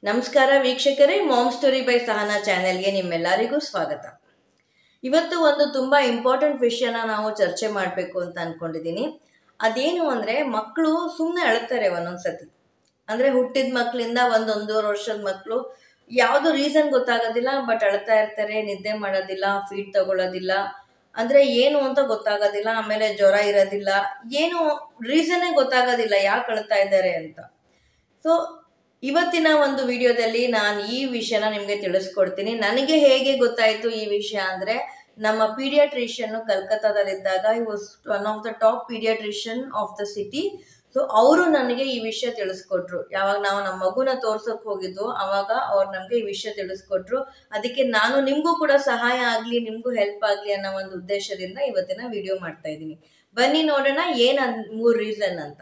ನಮಸ್ಕಾರ ವೀಕ್ಷಕರೇ ma'am story by Sahana ಚಾನೆಲ್ಗೆ ನಿಮ್ಮೆಲ್ಲರಿಗೂ ಸ್ವಾಗತ ಇವತ್ತು ಒಂದು ತುಂಬ ಇಂಪಾರ್ಟೆಂಟ್ ವಿಷಯನ ನಾವು ಚರ್ಚೆ ಮಾಡಬೇಕು ಅಂತ ಅಂದ್ಕೊಂಡಿದ್ದೀನಿ ಅದೇನು ಅಂದರೆ ಮಕ್ಕಳು ಸುಮ್ಮನೆ ಅಳ್ತಾರೆ ಒಂದೊಂದ್ಸತಿ ಅಂದರೆ ಹುಟ್ಟಿದ ಮಕ್ಕಳಿಂದ ಒಂದು ಒಂದೂವರೆ ವರ್ಷದ ಮಕ್ಕಳು ಯಾವುದು ರೀಸನ್ ಗೊತ್ತಾಗೋದಿಲ್ಲ ಬಟ್ ಅಳ್ತಾ ಇರ್ತಾರೆ ನಿದ್ದೆ ಮಾಡೋದಿಲ್ಲ ಫೀಡ್ ತಗೊಳ್ಳೋದಿಲ್ಲ ಅಂದರೆ ಏನು ಅಂತ ಗೊತ್ತಾಗೋದಿಲ್ಲ ಆಮೇಲೆ ಜ್ವರ ಇರೋದಿಲ್ಲ ಏನು ರೀಸನ್ನೇ ಗೊತ್ತಾಗೋದಿಲ್ಲ ಯಾಕೆ ಅಳ್ತಾ ಇದ್ದಾರೆ ಅಂತ ಸೊ ಇವತ್ತಿನ ಒಂದು ವಿಡಿಯೋದಲ್ಲಿ ನಾನು ಈ ವಿಷಯನ ನಿಮಗೆ ತಿಳಿಸ್ಕೊಡ್ತೀನಿ ನನಗೆ ಹೇಗೆ ಗೊತ್ತಾಯಿತು ಈ ವಿಷಯ ಅಂದರೆ ನಮ್ಮ ಪೀಡಿಯಾಟ್ರಿಷಿಯನ್ ಕಲ್ಕತ್ತಾದಲ್ಲಿದ್ದಾಗ ಈ was one of the top pediatrician of the city so ಅವರು ನನಗೆ ಈ ವಿಷಯ ತಿಳಿಸ್ಕೊಟ್ರು ಯಾವಾಗ ನಾವು ನಮ್ಮ ಮಗುನ ತೋರ್ಸೋಕೆ ಹೋಗಿದ್ದು ಅವಾಗ ಅವ್ರು ನಮಗೆ ಈ ವಿಷಯ ತಿಳಿಸ್ಕೊಟ್ರು ಅದಕ್ಕೆ ನಾನು ನಿಮಗೂ ಕೂಡ ಸಹಾಯ ಆಗಲಿ ನಿಮಗೂ ಹೆಲ್ಪ್ ಆಗಲಿ ಅನ್ನೋ ಒಂದು ಉದ್ದೇಶದಿಂದ ಇವತ್ತಿನ ವಿಡಿಯೋ ಮಾಡ್ತಾ ಇದ್ದೀನಿ ಬನ್ನಿ ನೋಡೋಣ ಏನು ಮೂರು ರೀಸನ್ ಅಂತ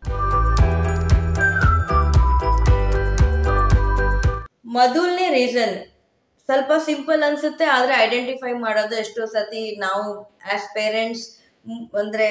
ಮೊದಲನೇ ರೀಸನ್ ಸ್ವಲ್ಪ ಸಿಂಪಲ್ ಅನ್ಸುತ್ತೆ ಆದರೆ ಐಡೆಂಟಿಫೈ ಮಾಡೋದು ಎಷ್ಟೋ ಸತಿ ನಾವು ಆಸ್ ಪೇರೆಂಟ್ಸ್ ಅಂದರೆ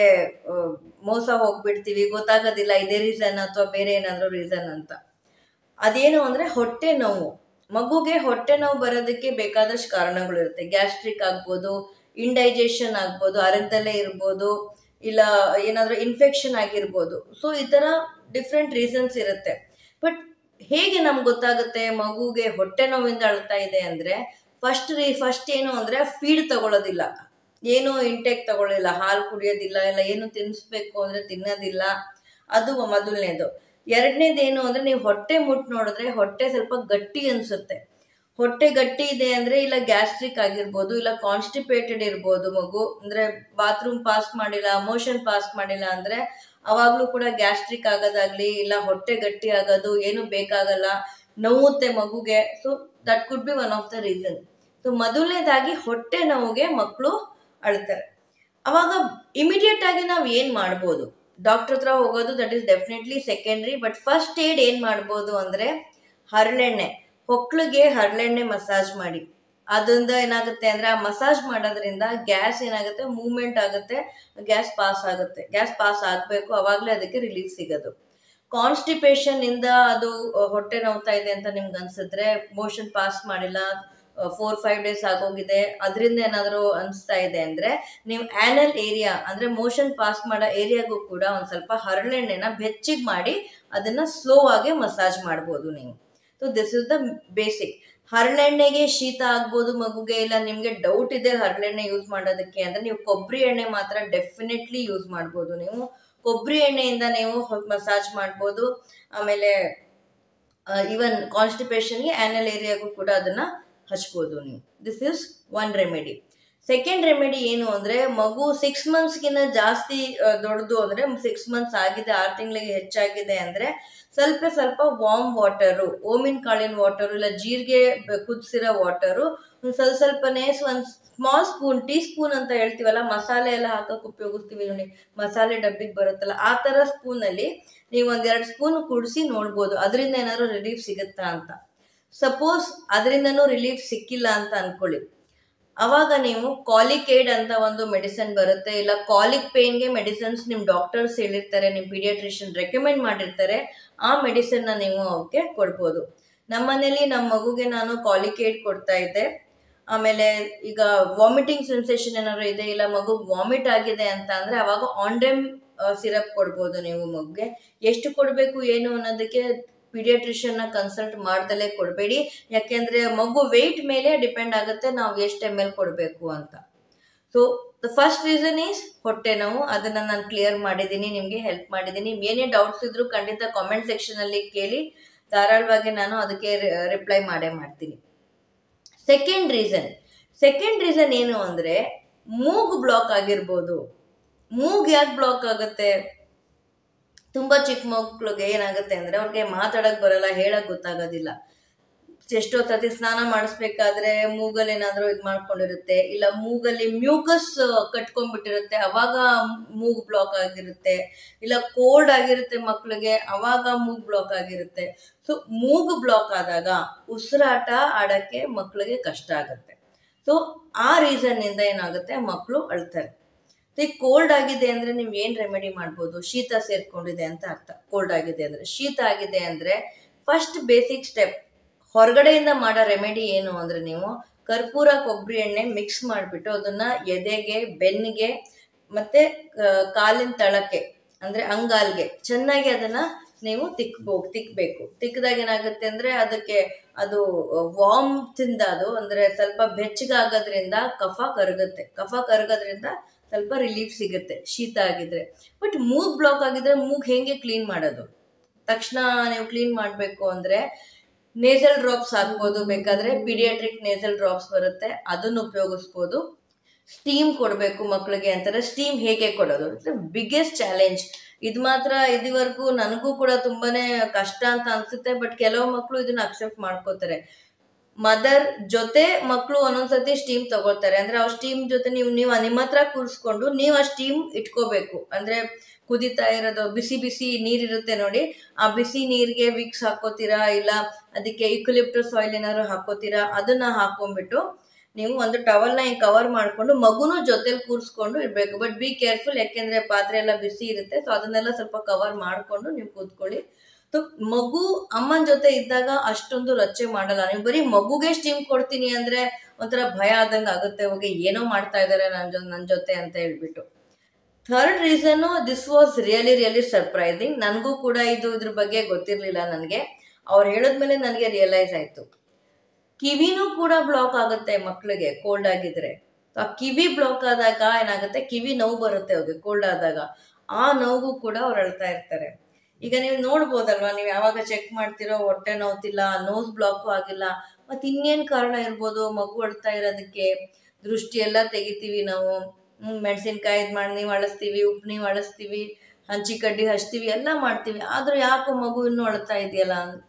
ಮೋಸ ಹೋಗ್ಬಿಡ್ತೀವಿ ಗೊತ್ತಾಗೋದಿಲ್ಲ ಇದೇ ರೀಸನ್ ಅಥವಾ ಬೇರೆ ಏನಾದರೂ ರೀಸನ್ ಅಂತ ಅದೇನು ಅಂದರೆ ಹೊಟ್ಟೆ ನೋವು ಮಗುಗೆ ಹೊಟ್ಟೆ ನೋವು ಬರೋದಕ್ಕೆ ಬೇಕಾದಷ್ಟು ಕಾರಣಗಳಿರುತ್ತೆ ಗ್ಯಾಸ್ಟ್ರಿಕ್ ಆಗ್ಬೋದು ಇಂಡೈಜೆಷನ್ ಆಗ್ಬೋದು ಅರಗ್ದಲ್ಲೇ ಇರ್ಬೋದು ಇಲ್ಲ ಏನಾದರೂ ಇನ್ಫೆಕ್ಷನ್ ಆಗಿರ್ಬೋದು ಸೊ ಈ ಥರ ಡಿಫ್ರೆಂಟ್ ರೀಸನ್ಸ್ ಇರುತ್ತೆ ಬಟ್ ಹೇಗೆ ನಮ್ಗೆ ಗೊತ್ತಾಗುತ್ತೆ ಮಗುಗೆ ಹೊಟ್ಟೆ ನೋವಿಂದ ಅಳ್ತಾ ಇದೆ ಅಂದರೆ ಫಸ್ಟ್ ರೀ ಫಸ್ಟ್ ಏನು ಅಂದರೆ ಫೀಡ್ ತಗೊಳ್ಳೋದಿಲ್ಲ ಏನು ಇಂಟೇಕ್ ತಗೊಳ್ಳಿಲ್ಲ ಹಾಲು ಕುಡಿಯೋದಿಲ್ಲ ಇಲ್ಲ ಏನು ತಿನ್ನಿಸ್ಬೇಕು ಅಂದರೆ ತಿನ್ನೋದಿಲ್ಲ ಅದು ಮೊದಲನೇದು ಎರಡನೇದೇನು ಅಂದರೆ ನೀವು ಹೊಟ್ಟೆ ಮುಟ್ಟು ನೋಡಿದ್ರೆ ಹೊಟ್ಟೆ ಸ್ವಲ್ಪ ಗಟ್ಟಿ ಅನಿಸುತ್ತೆ ಹೊಟ್ಟೆ ಗಟ್ಟಿ ಇದೆ ಅಂದರೆ ಇಲ್ಲ ಗ್ಯಾಸ್ಟ್ರಿಕ್ ಆಗಿರ್ಬೋದು ಇಲ್ಲ ಕಾನ್ಸ್ಟಿಪೇಟೆಡ್ ಇರ್ಬೋದು ಮಗು ಅಂದರೆ ಬಾತ್ರೂಮ್ ಪಾಸ್ ಮಾಡಿಲ್ಲ ಮೋಷನ್ ಪಾಸ್ ಮಾಡಿಲ್ಲ ಅಂದರೆ ಅವಾಗಲೂ ಕೂಡ ಗ್ಯಾಸ್ಟ್ರಿಕ್ ಆಗೋದಾಗ್ಲಿ ಇಲ್ಲ ಹೊಟ್ಟೆ ಗಟ್ಟಿ ಆಗೋದು ಏನು ಬೇಕಾಗಲ್ಲ ನೋವುತ್ತೆ ಮಗುಗೆ so that could be one of the reason so ಮೊದಲನೇದಾಗಿ ಹೊಟ್ಟೆ ನೋವಿಗೆ ಮಕ್ಕಳು ಅಳ್ತಾರೆ ಅವಾಗ ಇಮಿಡಿಯೇಟ್ ಆಗಿ ನಾವು ಏನು ಮಾಡ್ಬೋದು ಡಾಕ್ಟರ್ ಹತ್ರ ಹೋಗೋದು that is definitely secondary but first aid ಏನು ಮಾಡ್ಬೋದು ಅಂದರೆ ಹರಳೆಣ್ಣೆ ಹೊಕ್ಳಿಗೆ ಹರಳೆಣ್ಣೆ ಮಸಾಜ್ ಮಾಡಿ ಅದರಿಂದ ಏನಾಗುತ್ತೆ ಅಂದರೆ ಆ ಮಸಾಜ್ ಮಾಡೋದ್ರಿಂದ ಗ್ಯಾಸ್ ಏನಾಗುತ್ತೆ ಮೂವ್ಮೆಂಟ್ ಆಗುತ್ತೆ ಗ್ಯಾಸ್ ಪಾಸ್ ಆಗುತ್ತೆ ಗ್ಯಾಸ್ ಪಾಸ್ ಆಗಬೇಕು ಅವಾಗಲೇ ಅದಕ್ಕೆ ರಿಲೀಫ್ ಸಿಗೋದು ಕಾನ್ಸ್ಟಿಪೇಷನ್ ಇಂದ ಅದು ಹೊಟ್ಟೆ ನೋವ್ತಾ ಇದೆ ಅಂತ ನಿಮ್ಗೆ ಅನ್ಸಿದ್ರೆ ಮೋಷನ್ ಪಾಸ್ ಮಾಡಿಲ್ಲ ಫೋರ್ ಫೈವ್ ಡೇಸ್ ಆಗೋಗಿದೆ ಅದರಿಂದ ಏನಾದರೂ ಅನಿಸ್ತಾ ಇದೆ ಅಂದರೆ ನೀವು ಆ್ಯನಲ್ ಏರಿಯಾ ಅಂದರೆ ಮೋಷನ್ ಪಾಸ್ ಮಾಡೋ ಏರಿಯಾಗೂ ಕೂಡ ಒಂದು ಸ್ವಲ್ಪ ಹರಳೆಣ್ಣೆನ ಬೆಚ್ಚಿಗೆ ಮಾಡಿ ಅದನ್ನು ಸ್ಲೋ ಆಗಿ ಮಸಾಜ್ ಮಾಡ್ಬೋದು ನೀವು so this is the basic ಹರಳೆಣ್ಣೆಗೆ ಶೀತ ಆಗ್ಬೋದು ಮಗುಗೆ ಇಲ್ಲ ನಿಮಗೆ ಡೌಟ್ ಇದೆ ಹರಳೆಣ್ಣೆ ಯೂಸ್ ಮಾಡೋದಕ್ಕೆ ಅಂದರೆ ನೀವು ಕೊಬ್ಬರಿ ಎಣ್ಣೆ ಮಾತ್ರ ಡೆಫಿನೆಟ್ಲಿ ಯೂಸ್ ಮಾಡ್ಬೋದು ನೀವು ಕೊಬ್ಬರಿ ಎಣ್ಣೆಯಿಂದ ನೀವು ಮಸಾಜ್ ಮಾಡ್ಬೋದು ಆಮೇಲೆ ಈವನ್ ಕಾನ್ಸ್ಟಿಪೇಷನ್ಗೆ ಆ್ಯನಲ್ ಏರಿಯಾಗೂ ಕೂಡ ಅದನ್ನು ಹಚ್ಬೋದು ನೀವು this is one remedy second remedy ಏನು ಅಂದರೆ ಮಗು ಸಿಕ್ಸ್ ಮಂತ್ಸ್ಗಿನ್ನ ಜಾಸ್ತಿ ದೊಡ್ಡದು ಅಂದರೆ ಸಿಕ್ಸ್ ಮಂತ್ಸ್ ಆಗಿದೆ ಆರು ತಿಂಗಳಿಗೆ ಹೆಚ್ಚಾಗಿದೆ ಅಂದರೆ ಸ್ವಲ್ಪ ಸ್ವಲ್ಪ ವಾರ್ಮ್ ವಾಟರು ಓಮಿನ ಕಾಳಿನ ವಾಟರು ಇಲ್ಲ ಜೀರಿಗೆ ಕುದಿಸಿರೋ ವಾಟರು ಒಂದು ಸ್ವಲ್ಪ ಸ್ವಲ್ಪನೇ ಒಂದು ಸ್ಮಾಲ್ ಸ್ಪೂನ್ ಟೀ ಸ್ಪೂನ್ ಅಂತ ಹೇಳ್ತೀವಲ್ಲ ಮಸಾಲೆ ಎಲ್ಲ ಹಾಕೋಕೆ ಉಪಯೋಗಿಸ್ತೀವಿ ನೋಡಿ ಮಸಾಲೆ ಡಬ್ಬಿಗೆ ಬರುತ್ತಲ್ಲ ಆ ಥರ ಸ್ಪೂನಲ್ಲಿ ನೀವು ಒಂದೆರಡು ಸ್ಪೂನ್ ಕುಡಿಸಿ ನೋಡ್ಬೋದು ಅದರಿಂದ ಏನಾದರೂ ರಿಲೀಫ್ ಸಿಗುತ್ತಾ ಅಂತ ಸಪೋಸ್ ಅದರಿಂದನೂ ರಿಲೀಫ್ ಸಿಕ್ಕಿಲ್ಲ ಅಂತ ಅಂದ್ಕೊಳ್ಳಿ ಅವಾಗ ನೀವು ಕಾಲಿಕೇಡ್ ಅಂತ ಒಂದು ಮೆಡಿಸನ್ ಬರುತ್ತೆ ಇಲ್ಲ ಕಾಲಿಕ್ ಪೇನ್ಗೆ ಮೆಡಿಸನ್ಸ್ ನಿಮ್ಮ ಡಾಕ್ಟರ್ಸ್ ಹೇಳಿರ್ತಾರೆ ನಿಮ್ಮ ಪೀಡಿಯಾಟ್ರಿಷಿಯನ್ ರೆಕಮೆಂಡ್ ಮಾಡಿರ್ತಾರೆ ಆ ಮೆಡಿಸನ್ನ ನೀವು ಅವಕ್ಕೆ ಕೊಡ್ಬೋದು ನಮ್ಮನೇಲಿ ನಮ್ಮ ಮಗುಗೆ ನಾನು ಕಾಲಿಕೇಡ್ ಕೊಡ್ತಾ ಇದ್ದೆ ಆಮೇಲೆ ಈಗ ವಾಮಿಟಿಂಗ್ ಸೆನ್ಸೇಷನ್ ಏನಾದ್ರು ಇದೆ ಇಲ್ಲ ಮಗು ವಾಮಿಟ್ ಆಗಿದೆ ಅಂತ ಅಂದರೆ ಅವಾಗ ಆಂಡೆಮ್ ಸಿರಪ್ ಕೊಡ್ಬೋದು ನೀವು ಮಗುಗೆ ಎಷ್ಟು ಕೊಡಬೇಕು ಏನು ಅನ್ನೋದಕ್ಕೆ ಪೀಡಿಯಾಟ್ರಿಷಿಯನ್ನ ಕನ್ಸಲ್ಟ್ ಮಾಡ್ದಲೇ ಕೊಡಬೇಡಿ ಯಾಕೆಂದರೆ ಮಗು ವೆಯ್ಟ್ ಮೇಲೆ ಡಿಪೆಂಡ್ ಆಗುತ್ತೆ ನಾವು ಎಷ್ಟು ಎಮ್ ಎಲ್ ಕೊಡಬೇಕು ಅಂತ so the first reason is ಹೊಟ್ಟೆ ನೋವು ಅದನ್ನು ನಾನು ಕ್ಲಿಯರ್ ಮಾಡಿದ್ದೀನಿ ನಿಮಗೆ ಹೆಲ್ಪ್ ಮಾಡಿದ್ದೀನಿ ಏನೇ ಡೌಟ್ಸ್ ಇದ್ದರೂ ಖಂಡಿತ ಕಾಮೆಂಟ್ ಸೆಕ್ಷನಲ್ಲಿ ಕೇಳಿ ಧಾರಾಳವಾಗಿ ನಾನು ಅದಕ್ಕೆ ರಿಪ್ಲೈ ಮಾಡೇ ಮಾಡ್ತೀನಿ ಸೆಕೆಂಡ್ ರೀಸನ್ ಸೆಕೆಂಡ್ ರೀಸನ್ ಏನು ಅಂದರೆ ಮೂಗು ಬ್ಲಾಕ್ ಆಗಿರ್ಬೋದು ಮೂಗು ಯಾಕೆ ಬ್ಲಾಕ್ ಆಗುತ್ತೆ ತುಂಬ ಚಿಕ್ಕ ಮಕ್ಕಳಿಗೆ ಏನಾಗುತ್ತೆ ಅಂದರೆ ಅವ್ರಿಗೆ ಮಾತಾಡೋಕ್ಕೆ ಬರಲ್ಲ ಹೇಳೋಕ್ಕೆ ಗೊತ್ತಾಗೋದಿಲ್ಲ ಎಷ್ಟೋ ಸತಿ ಸ್ನಾನ ಮಾಡಿಸ್ಬೇಕಾದ್ರೆ ಮೂಗಲ್ಲಿ ಏನಾದರೂ ಇದು ಮಾಡ್ಕೊಂಡಿರುತ್ತೆ ಇಲ್ಲ ಮೂಗಲ್ಲಿ ಮ್ಯೂಕಸ್ ಕಟ್ಕೊಂಡ್ಬಿಟ್ಟಿರುತ್ತೆ ಅವಾಗ ಮೂಗು ಬ್ಲಾಕ್ ಆಗಿರುತ್ತೆ ಇಲ್ಲ ಕೋಲ್ಡ್ ಆಗಿರುತ್ತೆ ಮಕ್ಕಳಿಗೆ ಅವಾಗ ಮೂಗು ಬ್ಲಾಕ್ ಆಗಿರುತ್ತೆ ಸೊ ಮೂಗು ಬ್ಲಾಕ್ ಆದಾಗ ಉಸಿರಾಟ ಆಡೋಕ್ಕೆ ಮಕ್ಕಳಿಗೆ ಕಷ್ಟ ಆಗುತ್ತೆ ಸೊ ಆ ರೀಸನ್ನಿಂದ ಏನಾಗುತ್ತೆ ಮಕ್ಕಳು ಅಳ್ತಾರೆ ಈಗ ಕೋಲ್ಡ್ ಆಗಿದೆ ಅಂದರೆ ನೀವು ಏನು ರೆಮಿಡಿ ಮಾಡ್ಬೋದು ಶೀತ ಸೇರ್ಕೊಂಡಿದೆ ಅಂತ ಅರ್ಥ ಕೋಲ್ಡ್ ಆಗಿದೆ ಅಂದರೆ ಶೀತ ಆಗಿದೆ ಅಂದರೆ ಫಸ್ಟ್ ಬೇಸಿಕ್ ಸ್ಟೆಪ್ ಹೊರಗಡೆಯಿಂದ ಮಾಡೋ ರೆಮಿಡಿ ಏನು ಅಂದರೆ ನೀವು ಕರ್ಪೂರ ಕೊಬ್ಬರಿ ಎಣ್ಣೆ ಮಿಕ್ಸ್ ಮಾಡಿಬಿಟ್ಟು ಅದನ್ನ ಎದೆಗೆ ಬೆನ್ನಿಗೆ ಮತ್ತೆ ಕಾಲಿನ ತಳಕ್ಕೆ ಅಂದರೆ ಅಂಗಾಲ್ಗೆ ಚೆನ್ನಾಗಿ ಅದನ್ನ ನೀವು ತಿಕ್ಬೋ ತಿಕ್ಬೇಕು ತಿಕ್ಕಿದಾಗ ಏನಾಗುತ್ತೆ ಅಂದರೆ ಅದಕ್ಕೆ ಅದು ವಾಮ್ತಿಂದ ಅದು ಅಂದರೆ ಸ್ವಲ್ಪ ಬೆಚ್ಚಗಾಗೋದ್ರಿಂದ ಕಫ ಕರಗುತ್ತೆ ಕಫ ಕರಗೋದ್ರಿಂದ ಸ್ವಲ್ಪ ರಿಲೀಫ್ ಸಿಗುತ್ತೆ ಶೀತ ಆಗಿದ್ರೆ ಬಟ್ ಮೂಗ್ ಬ್ಲಾಕ್ ಆಗಿದ್ರೆ ಮೂಗ್ ಹೆಂಗೆ ಕ್ಲೀನ್ ಮಾಡೋದು ತಕ್ಷಣ ನೀವು ಕ್ಲೀನ್ ಮಾಡಬೇಕು ಅಂದರೆ ನೇಸಲ್ ಡ್ರಾಪ್ಸ್ ಹಾಕ್ಬೋದು ಬೇಕಾದರೆ ಪೀಡಿಯಾಟ್ರಿಕ್ ನೇಸಲ್ ಡ್ರಾಪ್ಸ್ ಬರುತ್ತೆ ಅದನ್ನು ಉಪಯೋಗಿಸ್ಬೋದು ಸ್ಟೀಮ್ ಕೊಡಬೇಕು ಮಕ್ಕಳಿಗೆ ಅಂತಾರೆ ಸ್ಟೀಮ್ ಹೇಗೆ ಕೊಡೋದು ಬಿಗ್ಗೆಸ್ಟ್ ಚಾಲೆಂಜ್ ಇದು ಮಾತ್ರ ಇದುವರೆಗೂ ನನಗೂ ಕೂಡ ತುಂಬಾನೇ ಕಷ್ಟ ಅಂತ ಅನ್ಸುತ್ತೆ ಬಟ್ ಕೆಲವು ಮಕ್ಕಳು ಇದನ್ನ ಅಕ್ಸೆಪ್ಟ್ ಮಾಡ್ಕೋತಾರೆ ಮದರ್ ಜೊತೆ ಮಕ್ಕಳು ಒಂದೊಂದ್ಸತಿ ಸ್ಟೀಮ್ ತಗೊಳ್ತಾರೆ ಅಂದ್ರೆ ಆ ಸ್ಟೀಮ್ ಜೊತೆ ನೀವು ನೀವು ನಿಮ್ಮ ಹತ್ರ ಕೂರಿಸ್ಕೊಂಡು ನೀವು ಆ ಸ್ಟೀಮ್ ಇಟ್ಕೋಬೇಕು ಅಂದ್ರೆ ಕುದಿತಾ ಇರೋದು ಬಿಸಿ ಬಿಸಿ ನೀರಿರುತ್ತೆ ನೋಡಿ ಆ ಬಿಸಿ ನೀರಿಗೆ ವಿಕ್ಸ್ ಹಾಕೋತೀರಾ ಇಲ್ಲ ಅದಕ್ಕೆ ಇಕ್ಲಿಪ್ಟಸ್ ಆಯಿಲ್ ಏನಾದ್ರು ಹಾಕೋತೀರಾ ಅದನ್ನ ಹಾಕೊಂಡ್ಬಿಟ್ಟು ನೀವು ಒಂದು ಟವಲ್ನ ಹಿಂಗೆ ಕವರ್ ಮಾಡಿಕೊಂಡು ಮಗುನೂ ಜೊತೆಲಿ ಕೂರಿಸ್ಕೊಂಡು ಇರಬೇಕು ಬಟ್ ಬಿ ಕೇರ್ಫುಲ್ ಯಾಕೆಂದ್ರೆ ಪಾತ್ರೆ ಎಲ್ಲ ಬಿಸಿ ಇರುತ್ತೆ ಸೊ ಅದನ್ನೆಲ್ಲ ಸ್ವಲ್ಪ ಕವರ್ ಮಾಡಿಕೊಂಡು ನೀವು ಕೂತ್ಕೊಳ್ಳಿ ಸೊ ಮಗು ಅಮ್ಮನ ಜೊತೆ ಇದ್ದಾಗ ಅಷ್ಟೊಂದು ರಚ್ಚೆ ಮಾಡಲ್ಲ ನೀವು ಬರೀ ಮಗುಗೆ ಸ್ಟೀಮ್ ಕೊಡ್ತೀನಿ ಅಂದ್ರೆ ಒಂಥರ ಭಯ ಆದಂಗೆ ಆಗುತ್ತೆ ಹೋಗಿ ಏನೋ ಮಾಡ್ತಾ ಇದ್ದಾರೆ ನನ್ನ ಜೊ ನನ್ನ ಜೊತೆ ಅಂತ ಹೇಳ್ಬಿಟ್ಟು third reason this was really really surprising ನನಗೂ ಕೂಡ ಇದು ಇದ್ರ ಬಗ್ಗೆ ಗೊತ್ತಿರಲಿಲ್ಲ ನನಗೆ ಅವ್ರು ಹೇಳಿದ್ಮೇಲೆ ನನಗೆ ರಿಯಲೈಸ್ ಆಯಿತು ಕಿವಿನೂ ಕೂಡ ಬ್ಲಾಕ್ ಆಗುತ್ತೆ ಮಕ್ಕಳಿಗೆ ಕೋಲ್ಡ್ ಆಗಿದ್ರೆ ಆ ಕಿವಿ ಬ್ಲಾಕ್ ಆದಾಗ ಏನಾಗುತ್ತೆ ಕಿವಿ ನೋವು ಬರುತ್ತೆ ಅವ್ರಿಗೆ ಕೋಲ್ಡ್ ಆದಾಗ ಆ ನೋವು ಕೂಡ ಅವ್ರು ಅಳ್ತಾ ಇರ್ತಾರೆ ಈಗ ನೀವು ನೋಡ್ಬೋದಲ್ವಾ ನೀವು ಯಾವಾಗ ಚೆಕ್ ಮಾಡ್ತಿರೋ ಹೊಟ್ಟೆ ನೋವ್ತಿಲ್ಲ ನೋಸ್ ಬ್ಲಾಕು ಆಗಿಲ್ಲ ಮತ್ತೆ ಇನ್ನೇನು ಕಾರಣ ಇರ್ಬೋದು ಮಗು ಅಳ್ತಾ ಇರೋದಕ್ಕೆ ದೃಷ್ಟಿ ಎಲ್ಲ ತೆಗಿತೀವಿ ನಾವು ಮೆಣಸಿನ್ಕಾಯಿ ಇದು ಮಾಡಿ ನೀವು ಅಳಿಸ್ತೀವಿ ಉಪ್ಪು ನೀವು ಅಳಿಸ್ತೀವಿ ಹಂಚಿ ಕಡ್ಡಿ ಹಚ್ತೀವಿ ಎಲ್ಲ ಮಾಡ್ತೀವಿ ಆದರೂ ಯಾಕೋ ಮಗು ಇನ್ನೂ ಅಳ್ತಾ ಇದೆಯಲ್ಲ ಅಂತ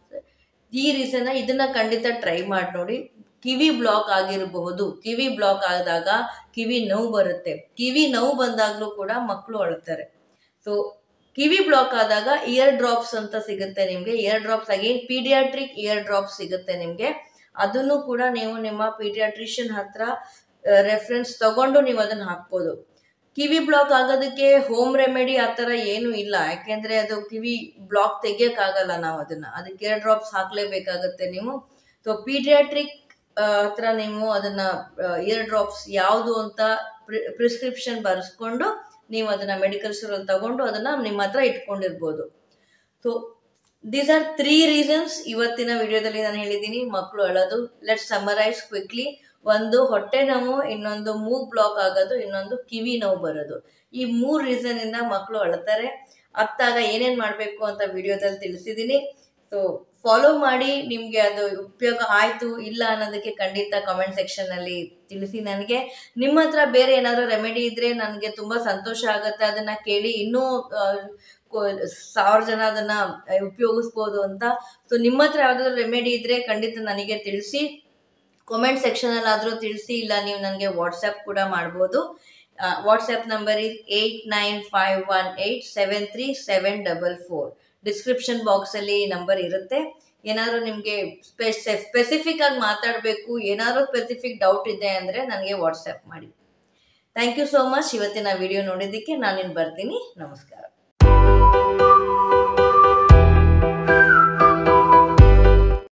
ಈ ರೀಸನ್ನ ಇದನ್ನ ಖಂಡಿತ ಟ್ರೈ ಮಾಡಿ ನೋಡಿ ಕಿವಿ ಬ್ಲಾಕ್ ಆಗಿರಬಹುದು ಕಿವಿ ಬ್ಲಾಕ್ ಆದಾಗ ಕಿವಿ ನೋವು ಬರುತ್ತೆ ಕಿವಿ ನೋವು ಬಂದಾಗಲೂ ಕೂಡ ಮಕ್ಕಳು ಅಳ್ತಾರೆ ಸೊ ಕಿವಿ ಬ್ಲಾಕ್ ಆದಾಗ ಇಯರ್ ಡ್ರಾಪ್ಸ್ ಅಂತ ಸಿಗುತ್ತೆ ನಿಮಗೆ ear drops again pediatric ear drops ಸಿಗುತ್ತೆ ನಿಮಗೆ ಅದನ್ನು ಕೂಡ ನೀವು ನಿಮ್ಮ ಪೀಡಿಯಾಟ್ರಿಷಿಯನ್ ಹತ್ರ ರೆಫರೆನ್ಸ್ ತಗೊಂಡು ನೀವು ಅದನ್ನು ಹಾಕ್ಬೋದು ಕಿವಿ ಬ್ಲಾಕ್ ಆಗೋದಕ್ಕೆ ಹೋಮ್ ರೆಮಿಡಿ ಆ ಥರ ಏನೂ ಇಲ್ಲ ಯಾಕೆಂದರೆ ಅದು ಕಿವಿ ಬ್ಲಾಕ್ ತೆಗಿಯೋಕ್ಕಾಗಲ್ಲ ನಾವು ಅದನ್ನು ಅದಕ್ಕೆ ಇಯರ್ ಡ್ರಾಪ್ಸ್ ಹಾಕಲೇಬೇಕಾಗತ್ತೆ ನೀವು ಸೊ ಪೀಡಿಯಾಟ್ರಿಕ್ ಹತ್ರ ನೀವು ಅದನ್ನು ಇಯರ್ ಡ್ರಾಪ್ಸ್ ಯಾವುದು ಅಂತ ಪ್ರಿಸ್ಕ್ರಿಪ್ಷನ್ ಬರೆಸ್ಕೊಂಡು ನೀವು ಅದನ್ನು ಮೆಡಿಕಲ್ ಸ್ಟೋರಲ್ಲಿ ತಗೊಂಡು ಅದನ್ನು ನಿಮ್ಮ ಹತ್ರ ಇಟ್ಕೊಂಡಿರ್ಬೋದು so these are three reasons ಇವತ್ತಿನ ವಿಡಿಯೋದಲ್ಲಿ ನಾನು ಹೇಳಿದ್ದೀನಿ ಮಕ್ಕಳು ಅಳೋದು ಲೆಟ್ ಸಮರೈಸ್ ಕ್ವಿಕ್ಲಿ ಒಂದು ಹೊಟ್ಟೆ ನೋವು ಇನ್ನೊಂದು ಮೂಗ್ ಬ್ಲಾಕ್ ಆಗೋದು ಇನ್ನೊಂದು ಕಿವಿ ನೋವು ಬರೋದು ಈ ಮೂರು ರೀಸನಿಂದ ಮಕ್ಕಳು ಅಳ್ತಾರೆ ಅತ್ತಾಗ ಏನೇನು ಮಾಡಬೇಕು ಅಂತ ವಿಡಿಯೋದಲ್ಲಿ ತಿಳಿಸಿದ್ದೀನಿ ಸೊ ಫಾಲೋ ಮಾಡಿ ನಿಮಗೆ ಅದು ಉಪಯೋಗ ಆಯಿತು ಇಲ್ಲ ಅನ್ನೋದಕ್ಕೆ ಖಂಡಿತ ಕಾಮೆಂಟ್ ಸೆಕ್ಷನ್ನಲ್ಲಿ ತಿಳಿಸಿ ನನಗೆ ನಿಮ್ಮ ಹತ್ರ ಬೇರೆ ಏನಾದರೂ ರೆಮಿಡಿ ಇದ್ದರೆ ನನಗೆ ತುಂಬ ಸಂತೋಷ ಆಗುತ್ತೆ ಅದನ್ನು ಕೇಳಿ ಇನ್ನೂ ಸಾವಿರ ಜನ ಅದನ್ನು ಉಪಯೋಗಿಸ್ಬೋದು ಅಂತ ಸೊ ನಿಮ್ಮ ಹತ್ರ ಯಾವುದಾದ್ರು ರೆಮಿಡಿ ಇದ್ದರೆ ಖಂಡಿತ ನನಗೆ ತಿಳಿಸಿ ಕಾಮೆಂಟ್ ಸೆಕ್ಷನಲ್ಲಿ ಆದರೂ ತಿಳಿಸಿ ಇಲ್ಲ ನೀವು ನನಗೆ ವಾಟ್ಸಪ್ ಕೂಡ ಮಾಡ್ಬೋದು WhatsApp number is eight nine five one eight seven three seven double four description ಬಾಕ್ಸಲ್ಲಿ ನಂಬರ್ ಇರುತ್ತೆ ಏನಾದರೂ ನಿಮಗೆ ಸ್ಪೆಸ್ ಸ್ಪೆಸಿಫಿಕ್ ಆಗಿ ಮಾತಾಡಬೇಕು ಏನಾದರೂ ಸ್ಪೆಸಿಫಿಕ್ ಡೌಟ್ ಇದೆ ಅಂದರೆ ನನಗೆ ವಾಟ್ಸಪ್ ಮಾಡಿ ಥ್ಯಾಂಕ್ ಯು ಸೋ ಮಚ್ ಇವತ್ತಿನ ವಿಡಿಯೋ ನೋಡಿದ್ದಕ್ಕೆ ನಾನಿನ್ನು ಬರ್ತೀನಿ ನಮಸ್ಕಾರ